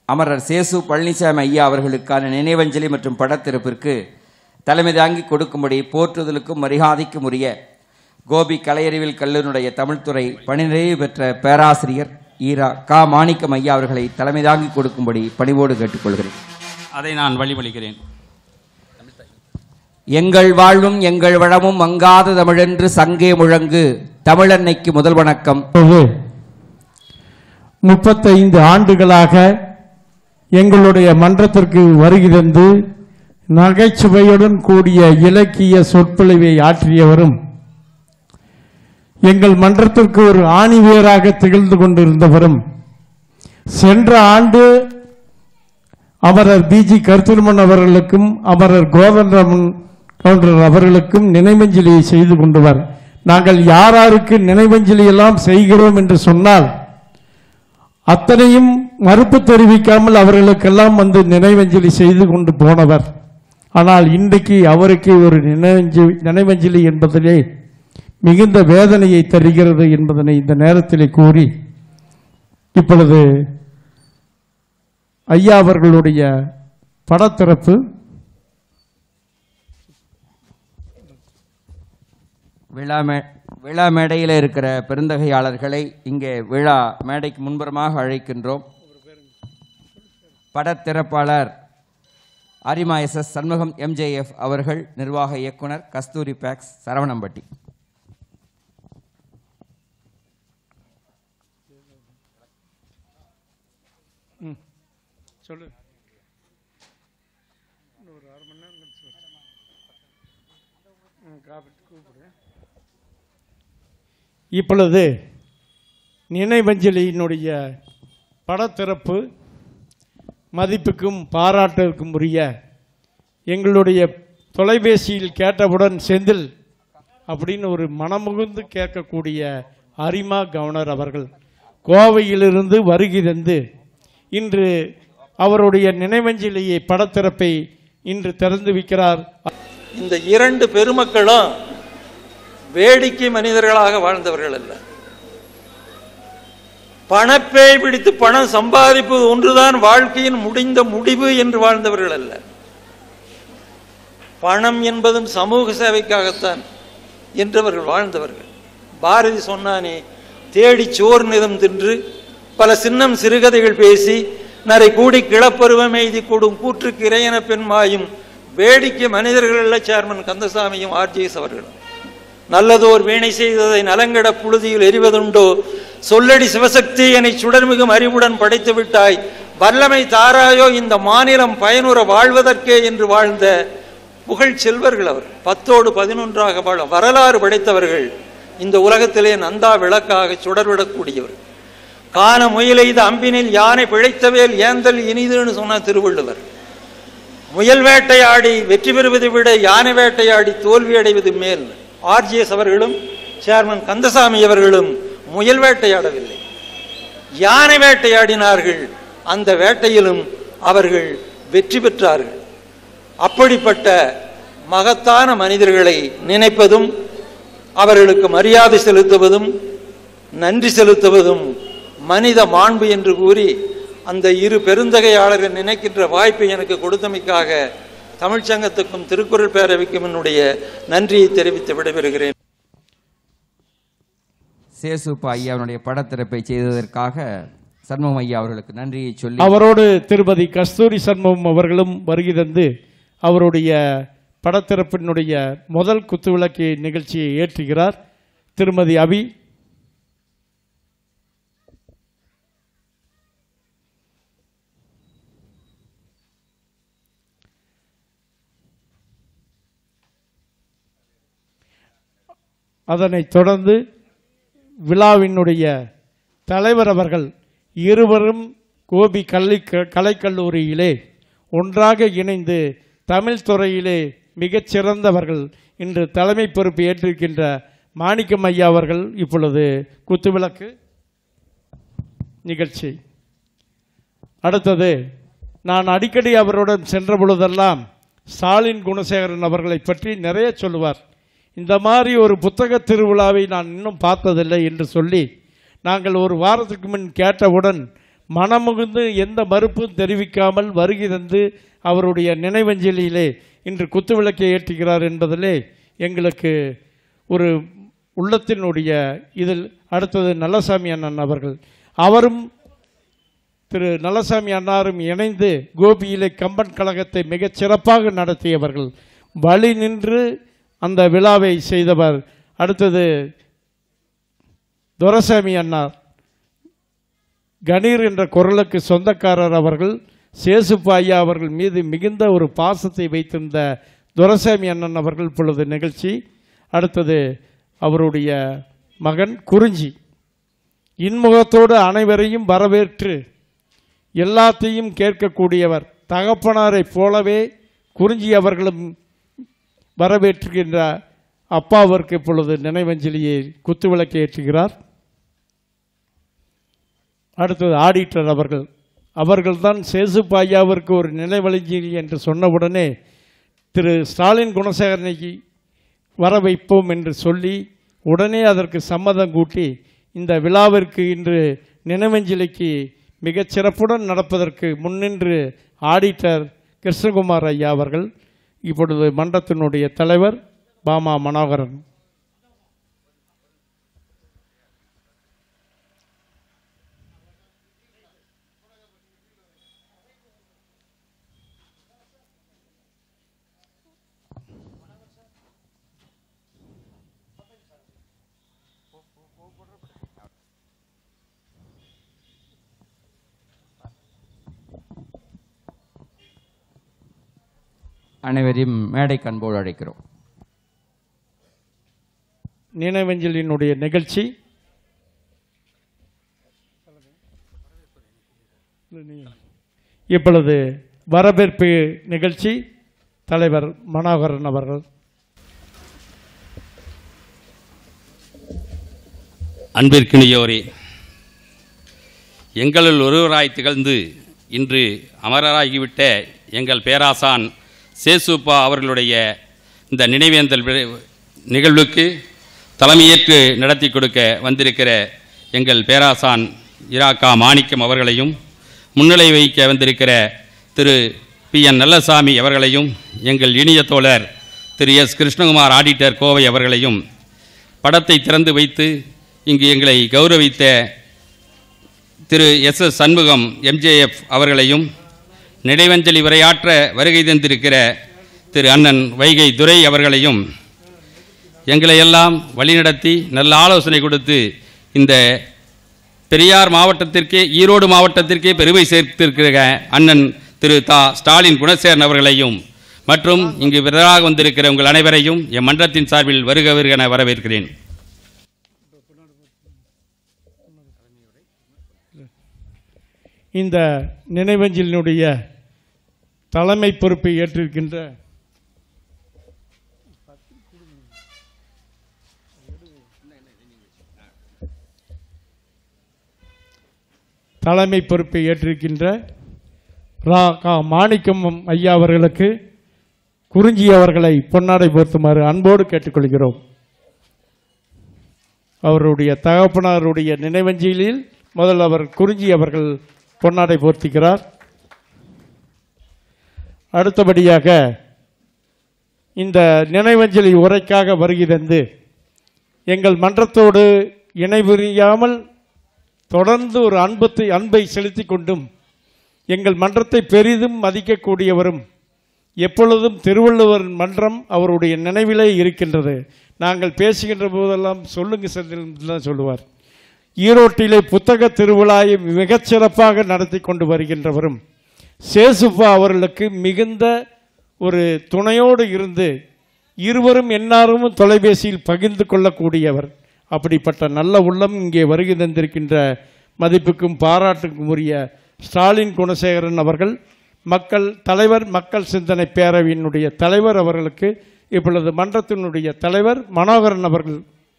அமரர் சேசு பழனிசாமி ஐயா அவர்களுக்கான நினைவஞ்சலி மற்றும் படத்திறப்பிற்கு தலைமை தாங்கி கொடுக்கும்படி போற்றுதலுக்கும் மரியாதைக்கும் உரிய கோபி கலையறிவியல் கல்லூரியுடைய தமிழ்துறை பணிநிறைவு பெற்ற பேராசிரியர் ஈரா கா மாணிக்கம் ஐயா அவர்களை தலைமை தாங்கி கொடுக்கும்படி பணிவோடு கேட்டுக்கொள்கிறேன் அதை நான் வழிமொழிகிறேன் எங்கள் வாழ்வும் எங்கள் வளமும் மங்காத தமிழென்று சங்கே முழங்கு தமிழன்னைக்கு முதல் வணக்கம் இப்போது முப்பத்தைந்து ஆண்டுகளாக எங்களுடைய மன்றத்திற்கு வருகை தந்து நகைச்சுவையுடன் கூடிய இலக்கிய சொற்பொழிவை ஆற்றியவரும் எங்கள் மன்றத்திற்கு ஒரு ஆணிவேராக திகழ்ந்து கொண்டிருந்தவரும் சென்ற ஆண்டு அமரர் பிஜி கருத்துருமன் அவர்களுக்கும் அமரர் கோதண்டராமன் கவுண்டர் அவர்களுக்கும் நினைவஞ்சலியை செய்து கொண்டவர் நாங்கள் யாராருக்கு நினைவஞ்சலி எல்லாம் செய்கிறோம் என்று சொன்னால் அத்தனையும் மறுப்பு தெரிவிக்காமல் அவர்களுக்கெல்லாம் வந்து நினைவஞ்சலி செய்து கொண்டு போனவர் ஆனால் இன்றைக்கு அவருக்கு ஒரு நினைவஞ்சலி நினைவஞ்சலி என்பதிலே மிகுந்த வேதனையை தருகிறது என்பதனை இந்த நேரத்திலே கூறி இப்பொழுது ஐயா அவர்களுடைய படத்திறப்பு விழா மே விழா மேடையில் இருக்கிற பெருந்தகையாளர்களை இங்கே விழா மேடைக்கு முன்புறமாக அழைக்கின்றோம் படத்திறப்பாளர் அரிமா எஸ் எஸ் சண்முகம் எம்ஜேஎஃப் அவர்கள் நிர்வாக இயக்குனர் கஸ்தூரி பேக்ஸ் சரவணம்பட்டி சொல்லு இப்பொழுது நினைவஞ்சலியினுடைய படத்திறப்பு மதிப்புக்கும் பாராட்டிற்கும் உரிய எங்களுடைய தொலைபேசியில் கேட்டவுடன் செந்தில் அப்படின்னு ஒரு மனமுகுந்து கேட்கக்கூடிய அரிமா கவர்னர் அவர்கள் கோவையிலிருந்து வருகை தந்து இன்று அவருடைய நினைவஞ்சலியை படத்திறப்பை இன்று திறந்து வைக்கிறார் இந்த இரண்டு பெருமக்களும் வேடிக்கை மனிதர்களாக வாழ்ந்தவர்கள் அல்ல பணப்பேய் பிடித்து பணம் சம்பாதிப்பது ஒன்றுதான் வாழ்க்கையின் முடிந்த முடிவு என்று வாழ்ந்தவர்கள் அல்ல பணம் என்பதும் சமூக சேவைக்காகத்தான் என்றவர்கள் வாழ்ந்தவர்கள் பாரதி சொன்னானே தேடி சோர் நிதம் தின்று பல சின்னம் சிறுகதைகள் பேசி நரை கூடி கிளப்பருவம் எய்தி கூடும் கூற்றுக்கு இறையன பெண்மாயும் வேடிக்கை மனிதர்கள் அல்ல சேர்மன் கந்தசாமியும் ஆர்ஜிஎஸ் அவர்களும் நல்லதோர் வீணை செய்ததை நலங்கட புழுதியில் எரிவதுண்டோ சொல்லடி சிவசக்தி என்னை சுடர்மிகும் அறிவுடன் படைத்து விட்டாய் வல்லமை தாராயோ இந்த மாநிலம் பயனுற வாழ்வதற்கே என்று வாழ்ந்த புகழ் செல்வர்கள் அவர் பத்தோடு பதினொன்றாக வாழ வரலாறு படைத்தவர்கள் இந்த உலகத்திலே நந்தா விளக்காக சுடர்விடக்கூடியவர் காண முயலெய்த அம்பினில் யானை பிழைத்தவேல் ஏந்தல் இனிதுன்னு சொன்னார் திருவள்ளுவர் முயல் வேட்டையாடி வெற்றி பெறுவதை விட யானை வேட்டையாடி தோல்வி அடைவது மேல் ஆர்ஜிஎஸ் அவர்களும் சேர்மன் கந்தசாமி அவர்களும் முயல் வேட்டையாடவில்லை யானை வேட்டையாடினார்கள் அந்த வேட்டையிலும் அவர்கள் வெற்றி பெற்றார்கள் அப்படிப்பட்ட மகத்தான மனிதர்களை நினைப்பதும் அவர்களுக்கு மரியாதை செலுத்துவதும் நன்றி செலுத்துவதும் மனித மாண்பு என்று கூறி அந்த இரு பெருந்தகையாளர்கள் நினைக்கின்ற வாய்ப்பை எனக்கு கொடுத்தமைக்காக தமிழ்ச்சங்கத்துக்கும் திருக்குறள் பேரவைக்கும் என்னுடைய நன்றியை தெரிவித்து விடைபெறுகிறேன் சேசுப்பா ஐயாவுடைய படத்திறப்பை செய்ததற்காக சண்முகம் ஐயா அவர்களுக்கு நன்றியை சொல்லி அவரோடு திருமதி கஸ்தூரி சண்முகம் அவர்களும் வருகை தந்து அவருடைய படத்திறப்பினுடைய முதல் குத்துவிளக்கு நிகழ்ச்சியை ஏற்றுகிறார் திருமதி அபி அதனைத் தொடர்ந்து விழாவினுடைய தலைவர் அவர்கள் இருவரும் கோபி கல்வி கலைக்கல்லூரியிலே ஒன்றாக இணைந்து தமிழ் துறையிலே மிகச் சிறந்தவர்கள் இன்று தலைமை பொறுப்பு ஏற்றிருக்கின்ற மாணிக்கம் ஐயா அவர்கள் இப்பொழுது குத்துவிளக்கு நிகழ்ச்சி அடுத்தது நான் அடிக்கடி அவருடன் சென்ற பொழுதெல்லாம் ஸ்டாலின் குணசேகரன் அவர்களை பற்றி நிறைய சொல்லுவார் இந்த மாதிரி ஒரு புத்தக திருவிழாவை நான் இன்னும் பார்த்ததில்லை என்று சொல்லி நாங்கள் ஒரு வாரத்துக்கு முன் கேட்டவுடன் மனமுகுந்து எந்த மறுப்பும் தெரிவிக்காமல் வருகை தந்து அவருடைய நினைவஞ்சலியிலே இன்று குத்துவிளக்கை ஏற்றுகிறார் என்பதிலே எங்களுக்கு ஒரு உள்ளத்தினுடைய இதில் அடுத்தது நல்லசாமி அண்ணன் அவர்கள் அவரும் திரு நல்லசாமி அன்னாரும் இணைந்து கோபியிலே கம்பன் கழகத்தை மிகச் சிறப்பாக நடத்தியவர்கள் வழி நின்று அந்த விழாவை செய்தவர் அடுத்தது துரசாமி அன்னார் கணீர் என்ற குரலுக்கு சொந்தக்காரர் அவர்கள் சேசுப்பு ஐயா அவர்கள் மீது மிகுந்த ஒரு பாசத்தை வைத்திருந்த துரசாமி அண்ணன் அவர்கள் இப்பொழுது நிகழ்ச்சி அடுத்தது அவருடைய மகன் குறிஞ்சி இன்முகத்தோடு அனைவரையும் வரவேற்று எல்லாத்தையும் கேட்கக்கூடியவர் தகப்பனாரைப் போலவே குறிஞ்சி அவர்களும் வரவேற்றுகின்ற அப்பாவிற்கு இப்பொழுது நினைவஞ்சலியை குத்துவிளக்கு ஏற்றுகிறார் அடுத்தது ஆடிட்டர் அவர்கள் அவர்கள்தான் சேசுப்பு ஐயாவிற்கு ஒரு நினைவஞ்சலி என்று சொன்னவுடனே திரு ஸ்டாலின் குணசேகரனைக்கு வர வைப்போம் என்று சொல்லி உடனே அதற்கு சம்மதம் கூட்டி இந்த விழாவிற்கு இன்று நினைவஞ்சலிக்கு மிகச் சிறப்புடன் நடப்பதற்கு முன்னின்று ஆடிட்டர் கிருஷ்ணகுமார் ஐயா அவர்கள் இப்பொழுது மன்றத்தினுடைய தலைவர் பாமா மனோகரன் அனைவரையும் மேடை கண்போடு அழைக்கிறோம் நினைவஞ்சலினுடைய நிகழ்ச்சி இப்பொழுது வரவேற்பு நிகழ்ச்சி தலைவர் மனோகரன் அவர்கள் அன்பிற்கினியோரே எங்களுள் ஒருவராய் திகழ்ந்து இன்று அமரராகிவிட்ட எங்கள் பேராசான் சேசுப்பா அவர்களுடைய இந்த நினைவேந்தல் வி- நிகழ்வுக்கு தலைமையேற்று நடத்தி கொடுக்க வந்திருக்கிற எங்கள் பேராசான் இராக்கா மாணிக்கம் அவர்களையும் முன்னிலை வைக்க வந்திருக்கிற திரு பி என் நல்லசாமி அவர்களையும் எங்கள் இனிய தோழர் திரு எஸ் கிருஷ்ணகுமார் ஆடிட்டர் கோவை அவர்களையும் படத்தை திறந்து வைத்து இங்கு எங்களை கௌரவித்த Thiru S S Shanmugam MJF அவர்களையும் நினைவஞ்சலி உரையாற்ற வருகை தந்திருக்கிற திரு அண்ணன் வைகை துரை அவர்களையும் எங்களை எல்லாம் வழிநடத்தி நல்ல ஆலோசனை கொடுத்து இந்த பெரியார் மாவட்டத்திற்கே ஈரோடு மாவட்டத்திற்கே பெருமை சேர்த்திருக்கிற அண்ணன் திரு தா ஸ்டாலின் குணசேகரன் அவர்களையும் மற்றும் இங்கு விரலாக வந்திருக்கிற உங்கள் அனைவரையும் என் மன்றத்தின் சார்பில் வருக வருக என வரவேற்கிறேன் இந்த நினைவஞ்சலினுடைய தலைமை பொறுப்பை ஏற்றிருக்கின்ற தலைமை பொறுப்பை ஏற்றிருக்கின்ற ரா கா மாணிக்கம் ஐயா அவர்களுக்கு குறிஞ்சி அவர்களை பொன்னாடை போர்த்துமாறு அன்போடு கேட்டுக்கொள்கிறோம் அவருடைய தகப்பனாருடைய நினைவஞ்சலியில் முதல் அவர் குறிஞ்சி அவர்கள் பொன்னாடை போர்த்திக்கிறார் அடுத்தபடியாக இந்த நினைவஞ்சலி உரைக்காக வருகை தந்து எங்கள் மன்றத்தோடு இணைபுரியாமல் தொடர்ந்து ஒரு அன்பத்தை அன்பை செலுத்திக் கொண்டும் எங்கள் மன்றத்தை பெரிதும் மதிக்கக்கூடியவரும் எப்பொழுதும் திருவள்ளுவர் மன்றம் அவருடைய நினைவிலே இருக்கின்றது நாங்கள் பேசுகின்ற போதெல்லாம் சொல்லுங்க செந்தில் தான் சொல்லுவார் ஈரோட்டிலே புத்தக திருவிழாவை மிகச் சிறப்பாக நடத்தி கொண்டு வருகின்றவரும் சேசுப்பா அவர்களுக்கு மிகுந்த ஒரு துணையோடு இருந்து இருவரும் எந்நாரும் தொலைபேசியில் பகிர்ந்து கொள்ளக்கூடியவர் அப்படிப்பட்ட நல்ல உள்ளம் இங்கே வருகை தந்திருக்கின்ற மதிப்புக்கும் பாராட்டுக்கும் உரிய ஸ்டாலின் குணசேகரன் அவர்கள் மக்கள் தலைவர் மக்கள் சிந்தனை பேரவையினுடைய தலைவர் அவர்களுக்கு இப்பொழுது மன்றத்தினுடைய தலைவர் மனோகரன் அவர்கள்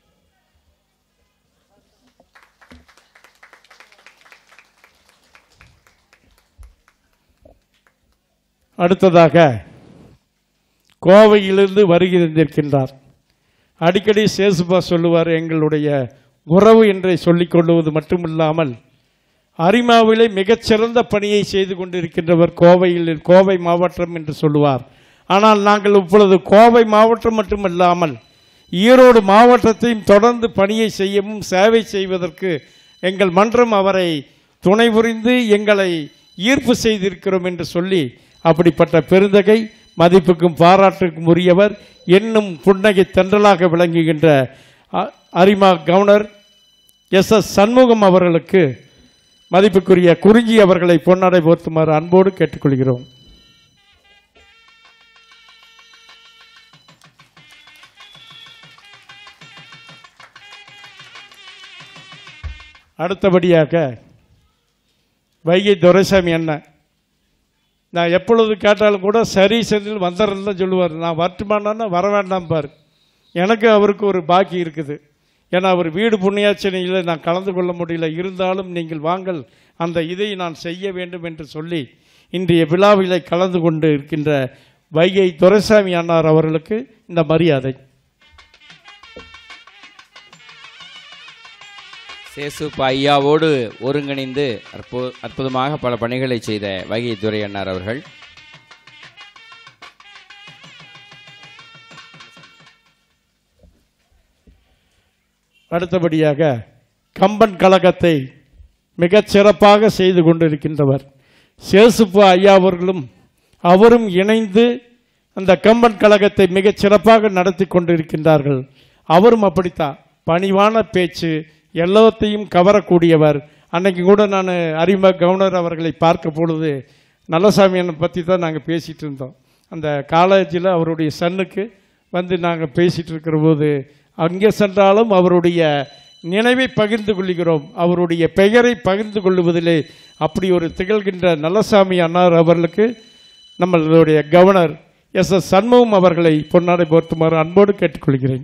அடுத்ததாக கோவையிலிருந்து வருகை தந்திருக்கின்றார் அடிக்கடி சேசுபா சொல்லுவார் எங்களுடைய உறவு என்றை சொல்லிக் கொள்வது மட்டுமில்லாமல் அரிமாவிலே மிகச்சிறந்த பணியை செய்து கொண்டிருக்கின்றவர் கோவையில் கோவை மாவட்டம் என்று சொல்லுவார் ஆனால் நாங்கள் இப்பொழுது கோவை மாவட்டம் மட்டுமல்லாமல் ஈரோடு மாவட்டத்தையும் தொடர்ந்து பணியை செய்யவும் சேவை செய்வதற்கு எங்கள் மன்றம் அவரை துணை புரிந்து எங்களை ஈர்ப்பு செய்திருக்கிறோம் என்று சொல்லி அப்படிப்பட்ட பெருந்தகை மதிப்புக்கும் பாராட்டுக்கும் உரியவர் என்னும் புன்னகை தென்றலாக விளங்குகின்ற அ- அரிமா கவர்னர் எஸ் எஸ் சண்முகம் அவர்களுக்கு மதிப்புக்குரிய குறிஞ்சி அவர்களை பொன்னடை போர்த்துமாறு அன்போடு கேட்டுக்கொள்கிறோம் அடுத்தபடியாக வைகை துரைசாமி அண்ணன் நான் எப்பொழுது கேட்டாலும் கூட சரி செந்தில் வந்துடுறேன்னு தான் சொல்லுவார் நான் வரட்டுமானா வர வேண்டாம் பார் எனக்கு அவருக்கு ஒரு பாக்கி இருக்குது ஏன்னா அவர் வீடு புண்ணியாச்சனையில் நான் கலந்து கொள்ள முடியல இருந்தாலும் நீங்கள் வாங்கள் அந்த இதை நான் செய்ய வேண்டும் என்று சொல்லி இன்றைய விழாவிலே கலந்து கொண்டு இருக்கின்ற வைகை துரைசாமி அண்ணார் அவர்களுக்கு இந்த மரியாதை சேசுப்பா ஐயாவோடு ஒருங்கிணைந்து அற்பு அற்புதமாக பல பணிகளை செய்த வைகை துரை அண்ணார் அவர்கள் அடுத்தபடியாக கம்பன் கழகத்தை மிகச் சிறப்பாக செய்து கொண்டிருக்கின்றவர் சேசுப்பா ஐயா அவர்களும் அவரும் இணைந்து அந்த கம்பன் கழகத்தை மிகச் சிறப்பாக நடத்தி கொண்டிருக்கின்றார்கள் அவரும் அப்படித்தான் பணிவான பேச்சு எல்லாத்தையும் கவரக்கூடியவர் அன்னைக்கு கூட நான் அறிமுக கவர்னர் அவர்களை பார்க்க பொழுது நல்லசாமியனை பற்றி தான் நாங்கள் பேசிகிட்டு இருந்தோம் அந்த காலேஜில் அவருடைய சன்னுக்கு வந்து நாங்கள் பேசிகிட்டு இருக்கிற போது அங்கே சென்றாலும் அவருடைய நினைவை பகிர்ந்து கொள்கிறோம் அவருடைய பெயரை பகிர்ந்து கொள்வதிலே அப்படி ஒரு திகழ்கின்ற நல்லசாமி அன்னார் அவர்களுக்கு நம்மளுடைய கவர்னர் எஸ் எஸ் சண்முகம் அவர்களை பொன்னாடை போர்த்துமாறு அன்போடு கேட்டுக்கொள்கிறேன்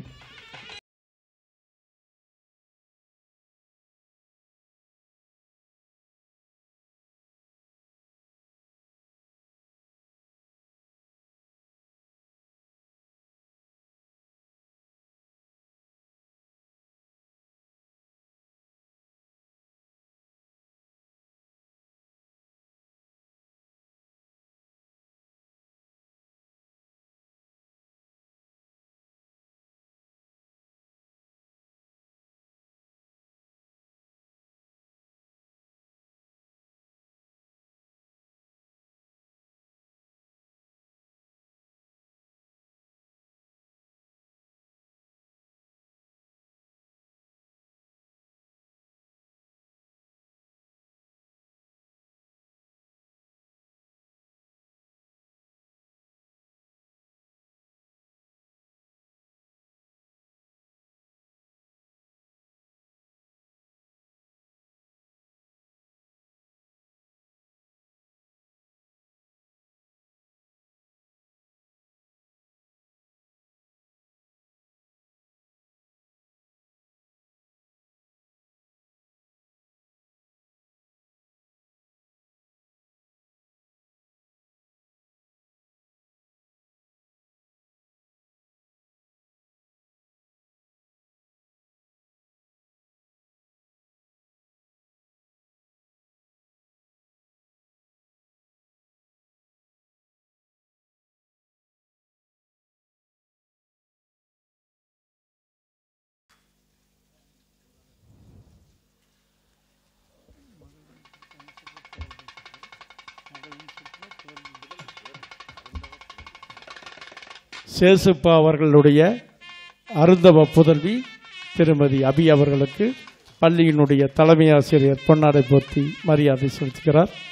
சேசுப்பா அவர்களுடைய அருந்தவ புதல்வி திருமதி அபி அவர்களுக்கு பள்ளியினுடைய தலைமை ஆசிரியர் பொன்னாடை போர்த்தி மரியாதை செலுத்துகிறார்